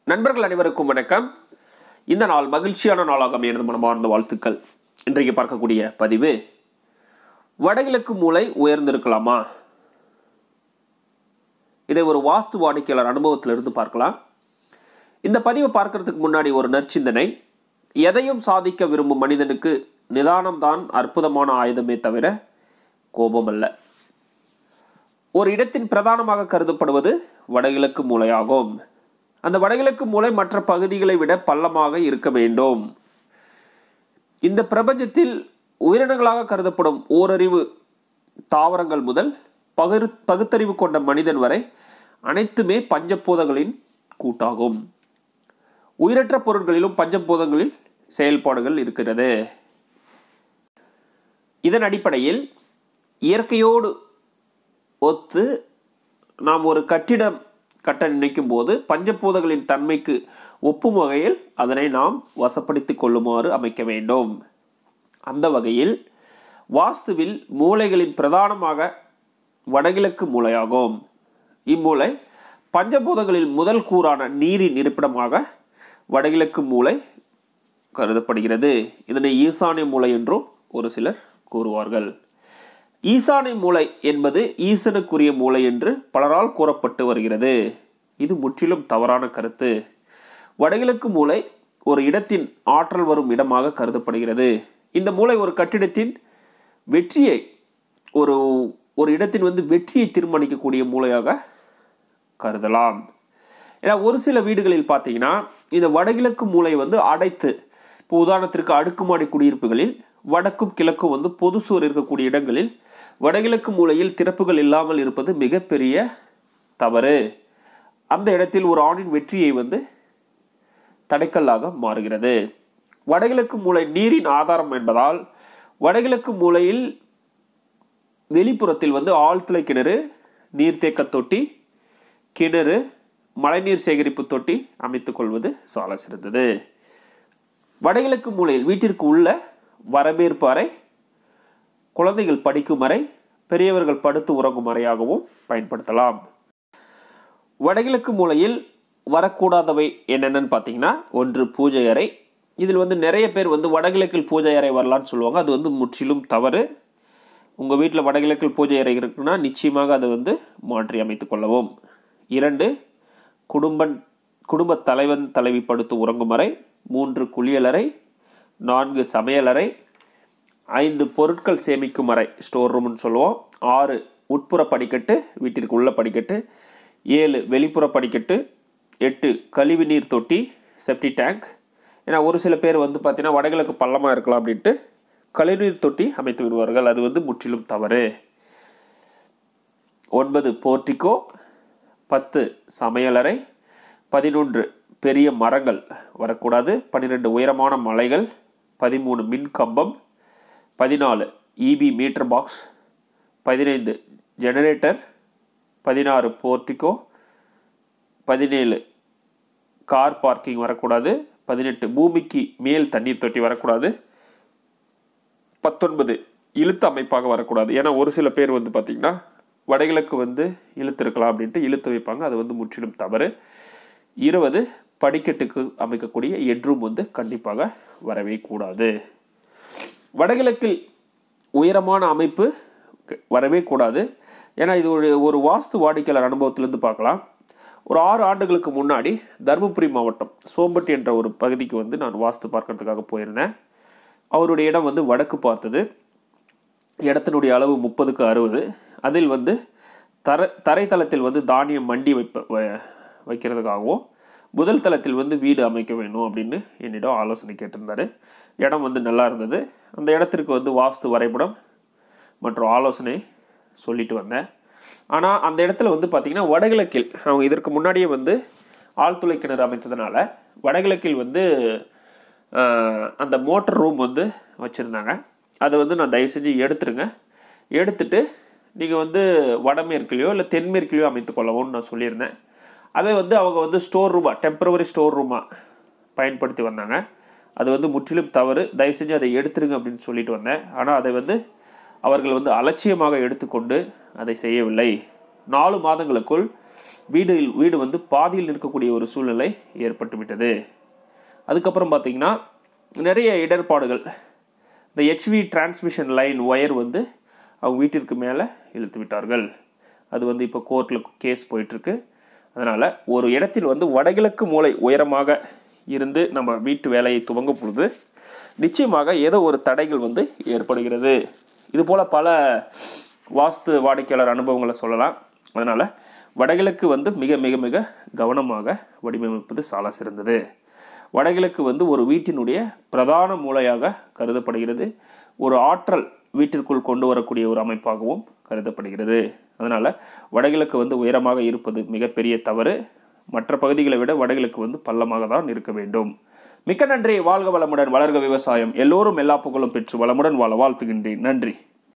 நண்பர்கள் அனைவருக்கும் வணக்கம் இந்த நாள் மகிழ்ச்சியான நாளாக எனது மனமார்ந்த வாழ்த்துக்கள் இன்றைக்கு பார்க்கக்கூடிய பதிவு வடகிழக்கு மூலை உயர்ந்திருக்கலாமா இதை ஒரு வாஸ்து வாடிக்கையாளர் அனுபவத்திலிருந்து பார்க்கலாம் இந்த பதிவை பார்க்கறதுக்கு முன்னாடி ஒரு நற்சிந்தனை எதையும் சாதிக்க விரும்பும் மனிதனுக்கு நிதானம்தான் அற்புதமான ஆயுதமே தவிர கோபம் அல்ல ஒரு இடத்தின் பிரதானமாக கருதப்படுவது வடகிழக்கு மூலையாகும் அந்த வடகிழக்கு மூலை மற்ற பகுதிகளை விட பள்ளமாக இருக்க வேண்டும் இந்த பிரபஞ்சத்தில் உயிரினங்களாக கருதப்படும் ஓரறிவு தாவரங்கள் முதல் பகிர் பகுத்தறிவு கொண்ட மனிதன் வரை அனைத்துமே பஞ்சபூதங்களின் கூட்டாகும் உயிரற்ற பொருட்களிலும் பஞ்சபூதங்களில் செயல்பாடுகள் இருக்கிறது இதன் அடிப்படையில் இயற்கையோடு ஒத்து நாம் ஒரு கட்டிடம் கட்ட நினைக்கும் போது பஞ்சபூதங்களின் தன்மைக்கு ஒப்பும் வகையில் அதனை நாம் வசப்படுத்திக் கொள்ளுமாறு அமைக்க வேண்டும் அந்த வகையில் வாஸ்துவில் மூலைகளின் பிரதானமாக வடகிழக்கு மூலையாகும் இம்மூலை பஞ்சபூதங்களில் முதல் கூறான நீரின் இருப்பிடமாக வடகிழக்கு மூலை கருதப்படுகிறது இதனை ஈசானிய மூலை என்றும் ஒரு சிலர் கூறுவார்கள் ஈசானிய மூலை என்பது ஈசனுக்குரிய மூலை என்று பலரால் கூறப்பட்டு வருகிறது இது முற்றிலும் தவறான கருத்து வடகிழக்கு மூலை ஒரு இடத்தின் ஆற்றல் வரும் இடமாக கருதப்படுகிறது இந்த மூலை ஒரு கட்டிடத்தின் வெற்றியை ஒரு ஒரு இடத்தின் வந்து வெற்றியை தீர்மானிக்கக்கூடிய மூலையாக கருதலாம் ஏன்னா ஒரு சில வீடுகளில் பார்த்தீங்கன்னா இந்த வடகிழக்கு மூலை வந்து அடைத்து இப்போ உதாரணத்திற்கு அடுக்குமாடி குடியிருப்புகளில் வடக்கும் கிழக்கும் வந்து பொது சுவர் இருக்கக்கூடிய இடங்களில் வடகிழக்கு மூலையில் திறப்புகள் இல்லாமல் இருப்பது மிகப்பெரிய தவறு அந்த இடத்தில் ஒரு ஆணின் வெற்றியை வந்து தடைக்கல்லாக மாறுகிறது வடகிழக்கு மூலை நீரின் ஆதாரம் என்பதால் வடகிழக்கு மூலையில் வெளிப்புறத்தில் வந்து ஆழ்துளை கிணறு நீர்த்தேக்க தொட்டி கிணறு மழைநீர் சேகரிப்பு தொட்டி அமைத்துக் கொள்வது சால சிறந்தது வடகிழக்கு மூலையில் வீட்டிற்கு உள்ள வரவேற்பு அறை குழந்தைகள் படிக்கும் அறை பெரியவர்கள் படுத்து உறங்கும் அறையாகவும் பயன்படுத்தலாம் வடகிழக்கு மூலையில் வரக்கூடாதவை என்னென்னு பார்த்தீங்கன்னா ஒன்று பூஜை அறை இதில் வந்து நிறைய பேர் வந்து வடகிழக்கில் பூஜை அறை வரலான்னு சொல்லுவாங்க அது வந்து முற்றிலும் தவறு உங்கள் வீட்டில் வடகிழக்கில் பூஜை அறை இருக்குன்னா நிச்சயமாக அதை வந்து மாற்றி அமைத்து கொள்ளவும் இரண்டு குடும்பன் குடும்ப தலைவன் தலைவி படுத்து உறங்கும் அறை மூன்று குளியலறை நான்கு சமையலறை ஐந்து பொருட்கள் சேமிக்கும் அறை ஸ்டோர் ரூம்னு சொல்லுவோம் ஆறு உட்புற படிக்கட்டு வீட்டிற்கு உள்ள படிக்கட்டு ஏழு வெளிப்புற படிக்கட்டு எட்டு கழிவுநீர் தொட்டி செப்டி டேங்க் ஏன்னா ஒரு சில பேர் வந்து பார்த்தீங்கன்னா வடகிழக்கு பள்ளமாக இருக்கலாம் அப்படின்ட்டு கழிவுநீர் தொட்டி அமைத்து விடுவார்கள் அது வந்து முற்றிலும் தவறு ஒன்பது போர்ட்டிகோ பத்து சமையலறை பதினொன்று பெரிய மரங்கள் வரக்கூடாது பன்னிரெண்டு உயரமான மலைகள் பதிமூணு மின் கம்பம் பதினாலு இபி மீட்டர் பாக்ஸ் பதினைந்து ஜெனரேட்டர் பதினாறு போர்ட்டிகோ பதினேழு கார் பார்க்கிங் வரக்கூடாது பதினெட்டு பூமிக்கு மேல் தண்ணீர் தொட்டி வரக்கூடாது பத்தொன்பது இழுத்து அமைப்பாக வரக்கூடாது ஏன்னா ஒரு சில பேர் வந்து பார்த்திங்கன்னா வடகிழக்கு வந்து இழுத்து இருக்கலாம் அப்படின்ட்டு இழுத்து வைப்பாங்க அது வந்து முற்றிலும் தவறு இருபது படிக்கட்டுக்கு அமைக்கக்கூடிய எட்ரூம் வந்து கண்டிப்பாக வரவே கூடாது வடகிழக்கில் உயரமான அமைப்பு வரவே கூடாது ஏன்னா இது ஒரு ஒரு வாஸ்து வாடிக்கையாளர் அனுபவத்திலேருந்து பார்க்கலாம் ஒரு ஆறு ஆண்டுகளுக்கு முன்னாடி தருமபுரி மாவட்டம் சோம்பட்டி என்ற ஒரு பகுதிக்கு வந்து நான் வாஸ்து பார்க்கறதுக்காக போயிருந்தேன் அவருடைய இடம் வந்து வடக்கு பார்த்தது இடத்தினுடைய அளவு முப்பதுக்கு அறுபது அதில் வந்து தர தரைத்தளத்தில் வந்து தானியம் மண்டி வைப்ப வைக்கிறதுக்காகவும் முதல் தளத்தில் வந்து வீடு அமைக்க வேணும் அப்படின்னு என்னிடம் ஆலோசனை கேட்டிருந்தார் இடம் வந்து நல்லா இருந்தது அந்த இடத்திற்கு வந்து வாஸ்து வரைபடம் மற்றும் ஆலோசனை சொல்லிட்டு வந்தேன் ஆனால் அந்த இடத்துல வந்து பார்த்திங்கன்னா வடகிழக்கில் அவங்க இதற்கு முன்னாடியே வந்து ஆழ்துளை கிணறு அமைத்ததுனால வடகிழக்கில் வந்து அந்த மோட்டர் ரூம் வந்து வச்சுருந்தாங்க அதை வந்து நான் தயவு செஞ்சு எடுத்துருங்க எடுத்துட்டு நீங்கள் வந்து வடமேற்குலையோ இல்லை தென்மேற்குலையோ அமைத்து கொள்ளவும்னு நான் சொல்லியிருந்தேன் அதை வந்து அவங்க வந்து ஸ்டோர் ரூமாக டெம்பரவரி ஸ்டோர் ரூமாக பயன்படுத்தி வந்தாங்க அது வந்து முற்றிலும் தவறு தயவு செஞ்சு அதை எடுத்துருங்க அப்படின்னு சொல்லிட்டு வந்தேன் ஆனால் அதை வந்து அவர்கள் வந்து அலட்சியமாக எடுத்துக்கொண்டு அதை செய்யவில்லை நாலு மாதங்களுக்குள் வீடு வீடு வந்து பாதியில் இருக்கக்கூடிய ஒரு சூழ்நிலை ஏற்பட்டு விட்டது அதுக்கப்புறம் பார்த்தீங்கன்னா நிறைய இடர்பாடுகள் இந்த ஹெச்வி டிரான்ஸ்மிஷன் லைன் ஒயர் வந்து அவங்க வீட்டிற்கு மேலே இழுத்து விட்டார்கள் அது வந்து இப்போ கோர்ட்டில் கேஸ் போயிட்டுருக்கு அதனால் ஒரு இடத்தில் வந்து வடகிழக்கு மூலை உயரமாக இருந்து நம்ம வீட்டு வேலையை துவங்கும் பொழுது நிச்சயமாக ஏதோ ஒரு தடைகள் வந்து ஏற்படுகிறது இது போல் பல வாஸ்து வாடிக்கையாளர் அனுபவங்களை சொல்லலாம் அதனால் வடகிழக்கு வந்து மிக மிக மிக கவனமாக வடிவமைப்பது சால சிறந்தது வடகிழக்கு வந்து ஒரு வீட்டினுடைய பிரதான மூலையாக கருதப்படுகிறது ஒரு ஆற்றல் வீட்டிற்குள் கொண்டு வரக்கூடிய ஒரு அமைப்பாகவும் கருதப்படுகிறது அதனால் வடகிழக்கு வந்து உயரமாக இருப்பது மிகப்பெரிய தவறு மற்ற பகுதிகளை விட வடகிழக்கு வந்து பள்ளமாக தான் இருக்க வேண்டும் மிக்க நன்றி வாழ்க வளமுடன் வளர்க விவசாயம் எல்லோரும் எல்லா புகழும் பெற்று வளமுடன் வாழ வாழ்த்துகின்றேன் நன்றி